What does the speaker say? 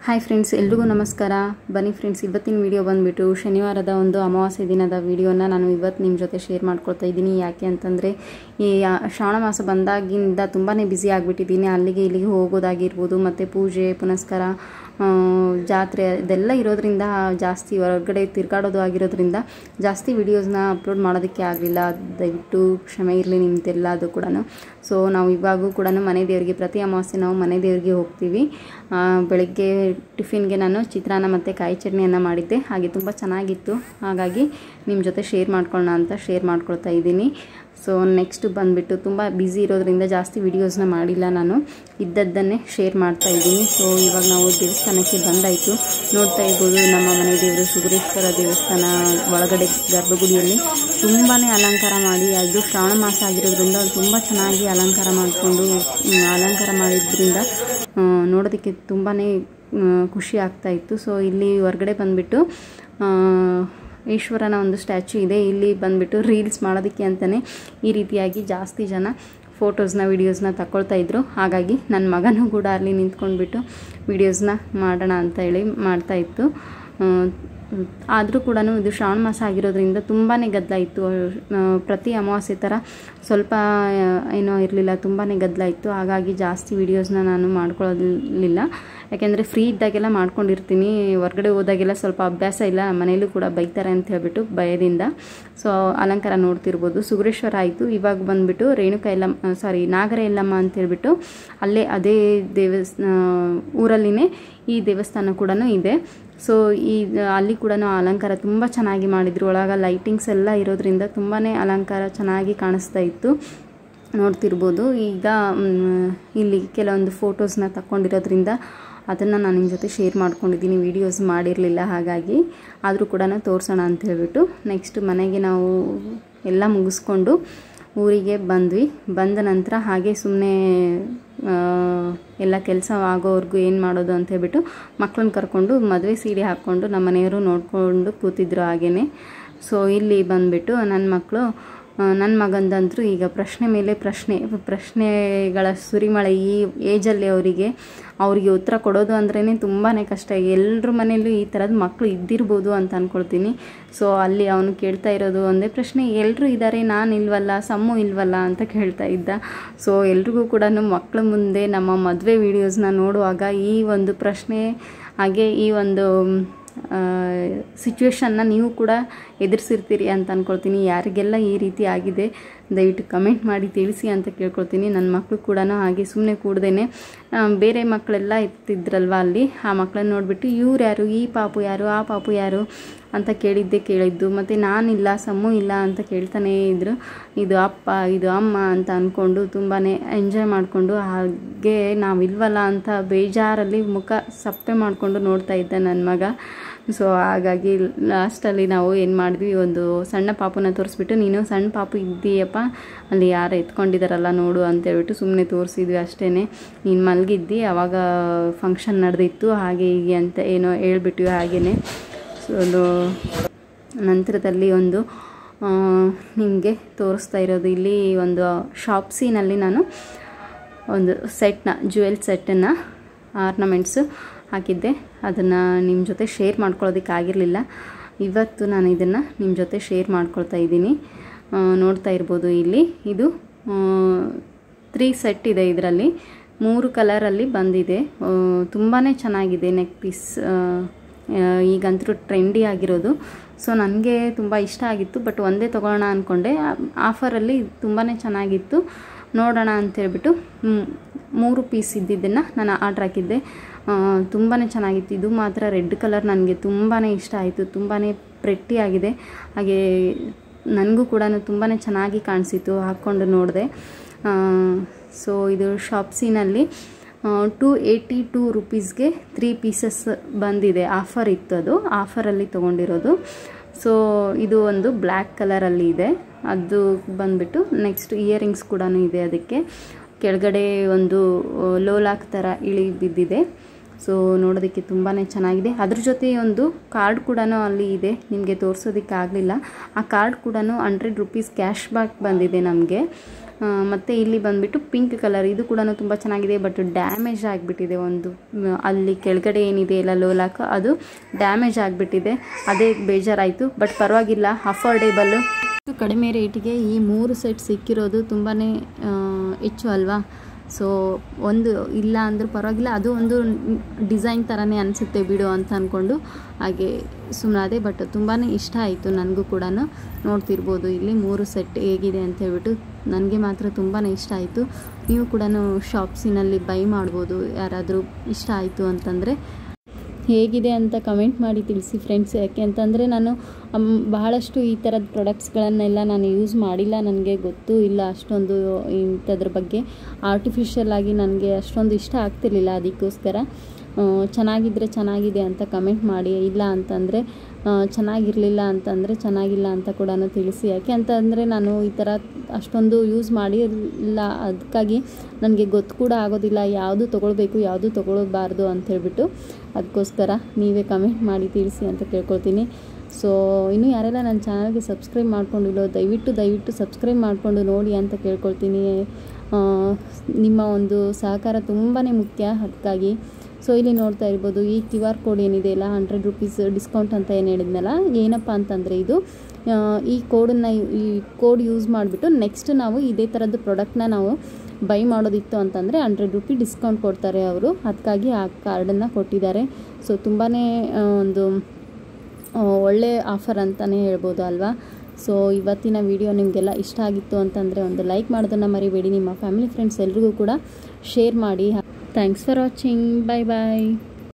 hi friends ಎಲ್ರಿಗೂ ನಮಸ್ಕಾರ ಬನ್ನಿ ಫ್ರೆಂಡ್ಸ್ ಇವತ್ತಿನ ವಿಡಿಯೋ ಬಂದುಬಿಟ್ಟು ಶನಿವಾರದ ಒಂದು ಅಮಾವಾಸ್ಯೆ ದಿನದ ವಿಡಿಯೋನ ನಾನು ಇವತ್ತು ನಿಮ್ಮ ಜೊತೆ ಶೇರ್ ಮಾಡ್ಕೊಳ್ತಾ ಇದ್ದೀನಿ ಯಾಕೆ ಅಂತಂದರೆ ಈ ಆ, ಶ್ರಾವಣ ಮಾಸ ಬಂದಾಗಿಂದ ತುಂಬಾ ಬ್ಯುಸಿ ಆಗಿಬಿಟ್ಟಿದ್ದೀನಿ ಅಲ್ಲಿಗೆ ಇಲ್ಲಿಗೆ ಹೋಗೋದಾಗಿರ್ಬೋದು ಮತ್ತು ಪೂಜೆ ಪುನಸ್ಕಾರ ಆ, ಜಾತ್ರೆ ಇದೆಲ್ಲ ಇರೋದ್ರಿಂದ ಜಾಸ್ತಿ ಹೊರಗಡೆ ತಿರ್ಗಾಡೋದು ಆಗಿರೋದ್ರಿಂದ ಜಾಸ್ತಿ ವಿಡಿಯೋಸ್ನ ಅಪ್ಲೋಡ್ ಮಾಡೋದಕ್ಕೆ ಆಗಲಿಲ್ಲ ದಯವಿಟ್ಟು ಕ್ಷಮೆ ಇರಲಿ ನಿಮ್ದೆಲ್ಲದು ಕೂಡ ಸೊ ನಾವು ಇವಾಗೂ ಕೂಡ ಮನೆ ದೇವರಿಗೆ ಪ್ರತಿ ಅಮಾವಾಸ್ಯೆ ನಾವು ಮನೆ ದೇವರಿಗೆ ಹೋಗ್ತೀವಿ ಆ, ಬೆಳಗ್ಗೆ ಟಿಫಿನ್ಗೆ ನಾನು ಚಿತ್ರಾನ್ನ ಮತ್ತು ಕಾಯಿ ಚಟ್ನಿಯನ್ನು ಮಾಡಿದ್ದೆ ಹಾಗೆ ತುಂಬ ಚೆನ್ನಾಗಿತ್ತು ಹಾಗಾಗಿ ನಿಮ್ಮ ಜೊತೆ ಶೇರ್ ಮಾಡ್ಕೊಳ್ಳೋಣ ಅಂತ ಶೇರ್ ಮಾಡ್ಕೊಳ್ತಾ ಇದ್ದೀನಿ ಸೊ ನೆಕ್ಸ್ಟ್ ಬಂದುಬಿಟ್ಟು ತುಂಬ ಬ್ಯುಸಿ ಇರೋದ್ರಿಂದ ಜಾಸ್ತಿ ವಿಡಿಯೋಸ್ನ ಮಾಡಿಲ್ಲ ನಾನು ಇದ್ದದ್ದನ್ನೇ ಶೇರ್ ಮಾಡ್ತಾ ಇದ್ದೀನಿ ಸೊ ಇವಾಗ ನಾವು ದೇವಸ್ಥಾನಕ್ಕೆ ಬಂದಾಯಿತು ನೋಡ್ತಾ ಇರ್ಬೋದು ನಮ್ಮ ಮನೆ ದೇವರು ಸುಗುರೇಶ್ವರ ದೇವಸ್ಥಾನ ಒಳಗಡೆ ಗರ್ಭಗುಡಿಯಲ್ಲಿ ತುಂಬಾ ಅಲಂಕಾರ ಮಾಡಿ ಅದು ಶ್ರಾವಣ ಮಾಸ ಆಗಿರೋದ್ರಿಂದ ತುಂಬ ಚೆನ್ನಾಗಿ ಅಲಂಕಾರ ಮಾಡಿಕೊಂಡು ಅಲಂಕಾರ ಮಾಡಿದ್ರಿಂದ ಆ, ನೋಡೋದಕ್ಕೆ ತುಂಬಾ ಖುಷಿ ಆಗ್ತಾ ಇತ್ತು ಸೊ ಇಲ್ಲಿ ಹೊರಗಡೆ ಬಂದುಬಿಟ್ಟು ಈಶ್ವರನ ಒಂದು ಸ್ಟ್ಯಾಚು ಇದೆ ಇಲ್ಲಿ ಬಂದುಬಿಟ್ಟು ರೀಲ್ಸ್ ಮಾಡೋದಕ್ಕೆ ಅಂತಲೇ ಈ ರೀತಿಯಾಗಿ ಜಾಸ್ತಿ ಜನ ಫೋಟೋಸ್ನ ವೀಡಿಯೋಸ್ನ ತಗೊಳ್ತಾ ಇದ್ರು ಹಾಗಾಗಿ ನನ್ನ ಮಗನೂ ಕೂಡ ಅಲ್ಲಿ ನಿಂತ್ಕೊಂಡ್ಬಿಟ್ಟು ವೀಡಿಯೋಸ್ನ ಮಾಡೋಣ ಅಂತ ಹೇಳಿ ಮಾಡ್ತಾ ಇತ್ತು ಆದರೂ ಕೂಡ ಇದು ಶ್ರಾವಣ ಮಾಸ ಆಗಿರೋದ್ರಿಂದ ತುಂಬಾ ಗದ್ದಲ ಇತ್ತು ಆ, ಪ್ರತಿ ಅಮಾವಾಸ್ಯೆ ಥರ ಸ್ವಲ್ಪ ಆ, ಏನೋ ಇರಲಿಲ್ಲ ತುಂಬಾ ಗದ್ದಲ ಇತ್ತು ಹಾಗಾಗಿ ಜಾಸ್ತಿ ವೀಡಿಯೋಸ್ನ ನಾನು ಮಾಡ್ಕೊಳ್ಳೋದಿಲ್ಲ ಯಾಕೆಂದರೆ ಫ್ರೀ ಇದ್ದಾಗೆಲ್ಲ ಮಾಡ್ಕೊಂಡಿರ್ತೀನಿ ಹೊರಗಡೆ ಹೋದಾಗೆಲ್ಲ ಸ್ವಲ್ಪ ಅಭ್ಯಾಸ ಇಲ್ಲ ಮನೇಲೂ ಕೂಡ ಬೈತಾರೆ ಅಂತ ಹೇಳ್ಬಿಟ್ಟು ಭಯದಿಂದ ಸೊ ಅಲಂಕಾರ ನೋಡ್ತಿರ್ಬೋದು ಸುಗುರೇಶ್ವರ ಆಯಿತು ಇವಾಗ ಬಂದುಬಿಟ್ಟು ರೇಣುಕಾ ಎಲ್ಲಮ್ಮ ಸಾರಿ ನಾಗರ ಎಲ್ಲಮ್ಮ ಅಂತ ಹೇಳ್ಬಿಟ್ಟು ಅಲ್ಲೇ ಅದೇ ದೇವಸ್ ಊರಲ್ಲಿನೇ ಈ ದೇವಸ್ಥಾನ ಕೂಡ ಇದೆ ಸೊ ಈ ಅಲ್ಲಿ ಕೂಡ ಅಲಂಕಾರ ತುಂಬ ಚೆನ್ನಾಗಿ ಮಾಡಿದ್ರು ಒಳಗೆ ಲೈಟಿಂಗ್ಸ್ ಎಲ್ಲ ಇರೋದ್ರಿಂದ ತುಂಬಾ ಅಲಂಕಾರ ಚೆನ್ನಾಗಿ ಕಾಣಿಸ್ತಾ ಇತ್ತು ನೋಡ್ತಿರ್ಬೋದು ಈಗ ಮ್, ಇಲ್ಲಿ ಕೆಲವೊಂದು ಫೋಟೋಸ್ನ ತಗೊಂಡಿರೋದ್ರಿಂದ ಅದನ್ನು ನಾನು ನಿಮ್ಮ ಜೊತೆ ಶೇರ್ ಮಾಡ್ಕೊಂಡಿದ್ದೀನಿ ವೀಡಿಯೋಸ್ ಮಾಡಿರಲಿಲ್ಲ ಹಾಗಾಗಿ ಆದರೂ ಕೂಡ ತೋರಿಸೋಣ ಅಂತ ಹೇಳ್ಬಿಟ್ಟು ನೆಕ್ಸ್ಟ್ ಮನೆಗೆ ನಾವು ಎಲ್ಲ ಮುಗಿಸ್ಕೊಂಡು ಊರಿಗೆ ಬಂದ್ವಿ ಬಂದ ನಂತರ ಹಾಗೆ ಸುಮ್ಮನೆ ಎಲ್ಲ ಕೆಲಸ ಆಗೋವರೆಗೂ ಏನು ಮಾಡೋದು ಅಂತ ಹೇಳ್ಬಿಟ್ಟು ಮಕ್ಕಳನ್ನ ಕರ್ಕೊಂಡು ಮದುವೆ ಸೀರೆ ಹಾಕ್ಕೊಂಡು ನಮ್ಮ ಮನೆಯವರು ನೋಡಿಕೊಂಡು ಕೂತಿದ್ರು ಹಾಗೇ ಸೊ ಇಲ್ಲಿ ಬಂದುಬಿಟ್ಟು ನನ್ನ ಮಕ್ಕಳು ನನ್ನ ಮಗಂದಂತರೂ ಈಗ ಪ್ರಶ್ನೆ ಮೇಲೆ ಪ್ರಶ್ನೆ ಪ್ರಶ್ನೆಗಳ ಸುರಿಮಳೆ ಈ ಏಜಲ್ಲಿ ಅವರಿಗೆ ಅವರಿಗೆ ಉತ್ತರ ಕೊಡೋದು ಅಂದ್ರೇ ತುಂಬಾ ಕಷ್ಟ ಎಲ್ಲರ ಮನೆಯಲ್ಲೂ ಈ ಥರದ ಮಕ್ಕಳು ಇದ್ದಿರ್ಬೋದು ಅಂತ ಅಂದ್ಕೊಳ್ತೀನಿ ಸೊ ಅಲ್ಲಿ ಅವನು ಕೇಳ್ತಾ ಇರೋದು ಒಂದೇ ಪ್ರಶ್ನೆ ಎಲ್ಲರೂ ಇದ್ದಾರೆ ನಾನು ಇಲ್ವಲ್ಲ ಸಮ್ಮು ಇಲ್ವಲ್ಲ ಅಂತ ಕೇಳ್ತಾ ಇದ್ದ ಸೊ ಎಲ್ರಿಗೂ ಕೂಡ ಮಕ್ಕಳ ಮುಂದೆ ನಮ್ಮ ಮದುವೆ ವೀಡಿಯೋಸ್ನ ನೋಡುವಾಗ ಈ ಒಂದು ಪ್ರಶ್ನೆ ಹಾಗೆ ಈ ಒಂದು ಸಿಚುವೇಶನ್ನ ನೀವು ಕೂಡ ಎದುರಿಸಿರ್ತೀರಿ ಅಂತ ಅಂದ್ಕೊಳ್ತೀನಿ ಯಾರಿಗೆಲ್ಲ ಈ ರೀತಿ ಆಗಿದೆ ದಯವಿಟ್ಟು ಕಮೆಂಟ್ ಮಾಡಿ ತಿಳಿಸಿ ಅಂತ ಕೇಳ್ಕೊಳ್ತೀನಿ ನನ್ನ ಮಕ್ಕಳು ಕೂಡ ಹಾಗೆ ಸುಮ್ಮನೆ ಕೂಡ್ದೇನೆ ಬೇರೆ ಮಕ್ಕಳೆಲ್ಲ ಇರ್ತಿದ್ರಲ್ವ ಅಲ್ಲಿ ಆ ಮಕ್ಕಳನ್ನ ನೋಡಿಬಿಟ್ಟು ಇವ್ರು ಯಾರು ಈ ಪಾಪು ಯಾರು ಆ ಪಾಪು ಯಾರು ಅಂತ ಕೇಳಿದ್ದೆ ಕೇಳಿದ್ದು ಮತ್ತು ನಾನಿಲ್ಲ ಸಮ್ಮು ಇಲ್ಲ ಅಂತ ಕೇಳ್ತಾನೇ ಇದ್ದರು ಇದು ಅಪ್ಪ ಇದು ಅಮ್ಮ ಅಂತ ಅಂದ್ಕೊಂಡು ತುಂಬಾ ಎಂಜಾಯ್ ಮಾಡಿಕೊಂಡು ಹಾಗೆ ನಾವಿಲ್ವಲ್ಲ ಅಂತ ಬೇಜಾರಲ್ಲಿ ಮುಖ ಸಪ್ಪೆ ಮಾಡಿಕೊಂಡು ನೋಡ್ತಾ ಇದ್ದ ನನ್ನ ಮಗ ಸೊ ಹಾಗಾಗಿ ಲಾಸ್ಟಲ್ಲಿ ನಾವು ಏನು ಮಾಡಿದ್ವಿ ಒಂದು ಸಣ್ಣ ಪಾಪುನ ತೋರಿಸ್ಬಿಟ್ಟು ನೀನು ಸಣ್ಣ ಪಾಪು ಇದ್ದೀಯಪ್ಪ ಅಲ್ಲಿ ಯಾರು ಎತ್ಕೊಂಡಿದ್ದಾರಲ್ಲ ನೋಡು ಅಂತೇಳ್ಬಿಟ್ಟು ಸುಮ್ಮನೆ ತೋರಿಸಿದ್ವಿ ಅಷ್ಟೇ ನೀನು ಮಲಗಿದ್ದಿ ಆವಾಗ ಫಂಕ್ಷನ್ ನಡೆದಿತ್ತು ಹಾಗೆ ಹೀಗೆ ಅಂತ ಏನೋ ಹೇಳ್ಬಿಟ್ವಿ ಹಾಗೆಯೇ ಸೊ ಅದು ನಂತರದಲ್ಲಿ ಒಂದು ನಿಮಗೆ ತೋರಿಸ್ತಾ ಇರೋದು ಇಲ್ಲಿ ಒಂದು ಶಾಪ್ಸಿನಲ್ಲಿ ನಾನು ಒಂದು ಸೆಟ್ನ ಜುವೆಲ್ ಸೆಟ್ಟನ್ನು ಆರ್ನಮೆಂಟ್ಸು ಹಾಕಿದ್ದೆ ಅದನ್ನು ನಿಮ್ಮ ಜೊತೆ ಶೇರ್ ಮಾಡ್ಕೊಳ್ಳೋದಕ್ಕೆ ಆಗಿರಲಿಲ್ಲ ಇವತ್ತು ನಾನು ಇದನ್ನು ನಿಮ್ಮ ಜೊತೆ ಶೇರ್ ಮಾಡ್ಕೊಳ್ತಾ ಇದ್ದೀನಿ ಆ, ನೋಡ್ತಾ ಇರ್ಬೋದು ಇಲ್ಲಿ ಇದು ತ್ರೀ ಸೆಟ್ ಇದೆ ಇದರಲ್ಲಿ ಮೂರು ಕಲರಲ್ಲಿ ಬಂದಿದೆ ತುಂಬಾ ಚೆನ್ನಾಗಿದೆ ನೆಕ್ ಪೀಸ್ ಈಗಂತೂ ಟ್ರೆಂಡಿ ಆಗಿರೋದು ಸೊ ನನಗೆ ತುಂಬ ಇಷ್ಟ ಆಗಿತ್ತು ಬಟ್ ಒಂದೇ ತೊಗೊಳ್ಳೋಣ ಅಂದ್ಕೊಂಡೆ ಆಫರಲ್ಲಿ ತುಂಬಾ ಚೆನ್ನಾಗಿತ್ತು ನೋಡೋಣ ಅಂತೇಳ್ಬಿಟ್ಟು ಮ್, ಮೂರು ಪೀಸ್ ಇದ್ದಿದ್ದನ್ನು ನಾನು ಆರ್ಡ್ರ್ ಹಾಕಿದ್ದೆ ತುಂಬಾ ಚೆನ್ನಾಗಿತ್ತು ಇದು ಮಾತ್ರ ರೆಡ್ ಕಲರ್ ನನಗೆ ತುಂಬಾ ಇಷ್ಟ ಆಯಿತು ತುಂಬಾ ಪ್ರೆಟ್ಟಿ ಆಗಿದೆ ಹಾಗೆ ನನಗೂ ಕೂಡ ತುಂಬಾ ಚೆನ್ನಾಗಿ ಕಾಣಿಸಿತು ಹಾಕ್ಕೊಂಡು ನೋಡಿದೆ ಸೊ ಇದು ಶಾಪ್ಸಿನಲ್ಲಿ ಟು ಏಯ್ಟಿ ಟೂ ರುಪೀಸ್ಗೆ ತ್ರೀ ಪೀಸಸ್ ಬಂದಿದೆ ಆಫರ್ ಇತ್ತು ಅದು ಆಫರಲ್ಲಿ ತೊಗೊಂಡಿರೋದು ಸೊ ಇದು ಒಂದು ಬ್ಲ್ಯಾಕ್ ಕಲರಲ್ಲಿ ಇದೆ ಅದು ಬಂದುಬಿಟ್ಟು ನೆಕ್ಸ್ಟ್ ಇಯರಿಂಗ್ಸ್ ಕೂಡ ಇದೆ ಅದಕ್ಕೆ ಕೆಳಗಡೆ ಒಂದು ಲೋಲಾಕ್ ಥರ ಇಳಿ ಬಿದ್ದಿದೆ ಸೊ ನೋಡೋದಕ್ಕೆ ತುಂಬಾ ಚೆನ್ನಾಗಿದೆ ಅದ್ರ ಜೊತೆ ಒಂದು ಕಾರ್ಡ್ ಕೂಡ ಅಲ್ಲಿ ಇದೆ ನಿಮಗೆ ತೋರಿಸೋದಕ್ಕೆ ಆಗಲಿಲ್ಲ ಆ ಕಾರ್ಡ್ ಕೂಡ ಹಂಡ್ರೆಡ್ ರುಪೀಸ್ ಕ್ಯಾಶ್ ಬ್ಯಾಕ್ ಬಂದಿದೆ ನಮಗೆ ಮತ್ತು ಇಲ್ಲಿ ಬಂದುಬಿಟ್ಟು ಪಿಂಕ್ ಕಲರ್ ಇದು ಕೂಡ ತುಂಬ ಚೆನ್ನಾಗಿದೆ ಬಟ್ ಡ್ಯಾಮೇಜ್ ಆಗಿಬಿಟ್ಟಿದೆ ಒಂದು ಮ್, ಅಲ್ಲಿ ಕೆಳಗಡೆ ಏನಿದೆ ಎಲ್ಲ ಲೋಲಾಕ್ ಅದು ಡ್ಯಾಮೇಜ್ ಆಗಿಬಿಟ್ಟಿದೆ ಅದೇ ಬೇಜಾರಾಯಿತು ಬಟ್ ಪರವಾಗಿಲ್ಲ ಅಫೋರ್ಡೇಬಲ್ಲು ಕಡಿಮೆ ರೇಟಿಗೆ ಈ ಮೂರು ಸೆಟ್ ಸಿಕ್ಕಿರೋದು ತುಂಬಾ ಹೆಚ್ಚು ಅಲ್ವಾ ಸೊ ಒಂದು ಇಲ್ಲ ಅಂದರೂ ಪರವಾಗಿಲ್ಲ ಅದು ಒಂದು ಡಿಸೈನ್ ಥರನೇ ಅನಿಸುತ್ತೆ ಬಿಡು ಅಂತ ಅಂದ್ಕೊಂಡು ಹಾಗೆ ಸುಮ್ಮನಾದೆ ಬಟ್ ತುಂಬಾ ಇಷ್ಟ ಆಯಿತು ನನಗೂ ಕೂಡ ನೋಡ್ತಿರ್ಬೋದು ಇಲ್ಲಿ ಮೂರು ಸೆಟ್ ಹೇಗಿದೆ ಅಂತ ಹೇಳ್ಬಿಟ್ಟು ನನಗೆ ಮಾತ್ರ ತುಂಬಾ ಇಷ್ಟ ಆಯಿತು ನೀವು ಕೂಡ ಶಾಪ್ಸಿನಲ್ಲಿ ಬೈ ಮಾಡ್ಬೋದು ಯಾರಾದರೂ ಇಷ್ಟ ಆಯಿತು ಅಂತಂದರೆ ಹೇಗಿದೆ ಅಂತ ಕಮೆಂಟ್ ಮಾಡಿ ತಿಳಿಸಿ ಫ್ರೆಂಡ್ಸ್ ಯಾಕೆ ಅಂತಂದರೆ ನಾನು ಅಮ್, ಬಹಳಷ್ಟು ಈ ಥರದ ಪ್ರಾಡಕ್ಟ್ಸ್ಗಳನ್ನೆಲ್ಲ ನಾನು ಯೂಸ್ ಮಾಡಿಲ್ಲ ನನಗೆ ಗೊತ್ತೂ ಇಲ್ಲ ಅಷ್ಟೊಂದು ಇಂಥದ್ರ ಬಗ್ಗೆ ಆರ್ಟಿಫಿಷಿಯಲ್ ಆಗಿ ನನಗೆ ಅಷ್ಟೊಂದು ಇಷ್ಟ ಆಗ್ತಿರ್ಲಿಲ್ಲ ಅದಕ್ಕೋಸ್ಕರ ಆ, ಚೆನ್ನಾಗಿದ್ದರೆ ಚೆನ್ನಾಗಿದೆ ಅಂತ ಕಮೆಂಟ್ ಮಾಡಿ ಇಲ್ಲ ಅಂತಂದರೆ ಆ, ಚೆನ್ನಾಗಿರಲಿಲ್ಲ ಅಂತಂದರೆ ಚೆನ್ನಾಗಿಲ್ಲ ಅಂತ ಕೂಡ ತಿಳಿಸಿ ಯಾಕೆ ಅಂತಂದರೆ ನಾನು ಈ ಥರ ಅಷ್ಟೊಂದು ಯೂಸ್ ಮಾಡಿರಲಿಲ್ಲ ಅದಕ್ಕಾಗಿ ನನಗೆ ಗೊತ್ತು ಕೂಡ ಆಗೋದಿಲ್ಲ ಯಾವುದು ತೊಗೊಳ್ಬೇಕು ಯಾವುದು ತೊಗೊಳ್ಬಾರ್ದು ಅಂತ ಹೇಳ್ಬಿಟ್ಟು ಅದಕ್ಕೋಸ್ಕರ ನೀವೇ ಕಮೆಂಟ್ ಮಾಡಿ ತಿಳಿಸಿ ಅಂತ ಕೇಳ್ಕೊಳ್ತೀನಿ ಸೊ ಇನ್ನೂ ಯಾರೆಲ್ಲ ನನ್ನ ಚಾನಲ್ಗೆ ಸಬ್ಸ್ಕ್ರೈಬ್ ಮಾಡ್ಕೊಂಡಿಲ್ಲೋ ದಯವಿಟ್ಟು ದಯವಿಟ್ಟು ಸಬ್ಸ್ಕ್ರೈಬ್ ಮಾಡಿಕೊಂಡು ನೋಡಿ ಅಂತ ಕೇಳ್ಕೊಳ್ತೀನಿ ಆ, ನಿಮ್ಮ ಒಂದು ಸಹಕಾರ ತುಂಬಾ ಮುಖ್ಯ ಅದಕ್ಕಾಗಿ ಸೊ ಇಲ್ಲಿ ನೋಡ್ತಾ ಇರ್ಬೋದು ಈ ಕ್ಯೂ ಆರ್ ಕೋಡ್ ಏನಿದೆ ಅಲ್ಲ ಹಂಡ್ರೆಡ್ ರುಪೀಸ್ ಡಿಸ್ಕೌಂಟ್ ಅಂತ ಏನು ಹೇಳಿದ್ನಲ್ಲ ಏನಪ್ಪ ಅಂತಂದರೆ ಇದು ಆ, ಈ ಕೋಡನ್ನು ಈ ಕೋಡ್ ಯೂಸ್ ಮಾಡಿಬಿಟ್ಟು ನೆಕ್ಸ್ಟ್ ನಾವು ಇದೇ ಥರದ್ದು ಪ್ರಾಡಕ್ಟ್ನ ನಾವು ಬೈ ಮಾಡೋದಿತ್ತು ಅಂತಂದರೆ ಹಂಡ್ರೆಡ್ ರುಪಿ ಡಿಸ್ಕೌಂಟ್ ಕೊಡ್ತಾರೆ ಅವರು ಅದಕ್ಕಾಗಿ ಆ ಕಾರ್ಡನ್ನು ಕೊಟ್ಟಿದ್ದಾರೆ ಸೊ ತುಂಬಾ ಒಂದು ಆ, ಒಳ್ಳೆ ಆಫರ್ ಅಂತಲೇ ಹೇಳ್ಬೋದು ಅಲ್ವಾ ಸೊ ಇವತ್ತಿನ ವಿಡಿಯೋ ನಿಮಗೆಲ್ಲ ಇಷ್ಟ ಆಗಿತ್ತು ಅಂತಂದರೆ ಒಂದು ಲೈಕ್ ಮಾಡೋದನ್ನು ಮರಿಬೇಡಿ ನಿಮ್ಮ ಫ್ಯಾಮಿಲಿ ಫ್ರೆಂಡ್ಸ್ ಎಲ್ರಿಗೂ ಕೂಡ ಶೇರ್ ಮಾಡಿ thanks for watching bye bye